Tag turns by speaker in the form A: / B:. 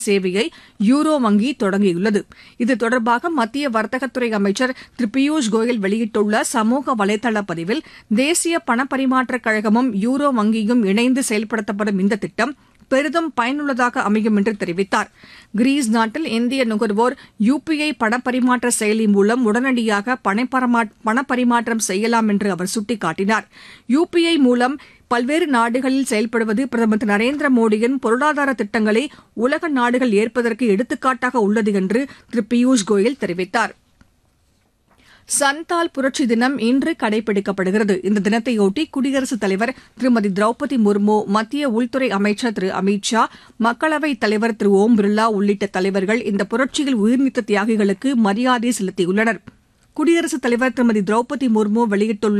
A: சேவையை யூரோ வங்கி தொடங்கியுள்ளது இது தொடர்பாக மத்திய வர்த்தகத்துறை அமைச்சர் திரு பியூஷ் கோயல் வெளியிட்டுள்ள சமூக வலைதள பதிவில் தேசிய பணப்பரிமாற்றக் கழகமும் யூரோ வங்கியும் இணைந்து செயல்படுத்தப்படும் இந்த திட்டம் பெரிதும் பயனுள்ளதாக அமையும் என்று தெரிவித்தார் கிரீஸ் நாட்டில் இந்திய நுகர்வோர் யுபிஐ பணப்பரிமாற்ற செயலி மூலம் உடனடியாக பணப்பரிமாற்றம் செய்யலாம் என்று அவர் சுட்டிக்காட்டினார் யுபிஐ மூலம் பல்வேறு நாடுகளில் செயல்படுவது பிரதமர் திரு நரேந்திர மோடியின் பொருளாதார திட்டங்களை உலக நாடுகள் ஏற்பதற்கு எடுத்துக்காட்டாக உள்ளது என்று திரு பியூஷ் கோயல் தெரிவித்தார் சந்தால் புரட்சி தினம் இன்று கடைபிடிக்கப்படுகிறது இந்த தினத்தையொட்டி குடியரசுத் தலைவர் திருமதி திரௌபதி முர்மு மத்திய உள்துறை அமைச்சர் திரு அமித் ஷா மக்களவைத் தலைவர் திரு ஓம் பிர்லா உள்ளிட்ட தலைவர்கள் இந்த புரட்சியில் உயிர்நீத்த தியாகிகளுக்கு மரியாதை செலுத்தியுள்ளனர் குடியரசுத் தலைவர் திருமதி திரௌபதி முர்மு வெளியிட்டுள்ள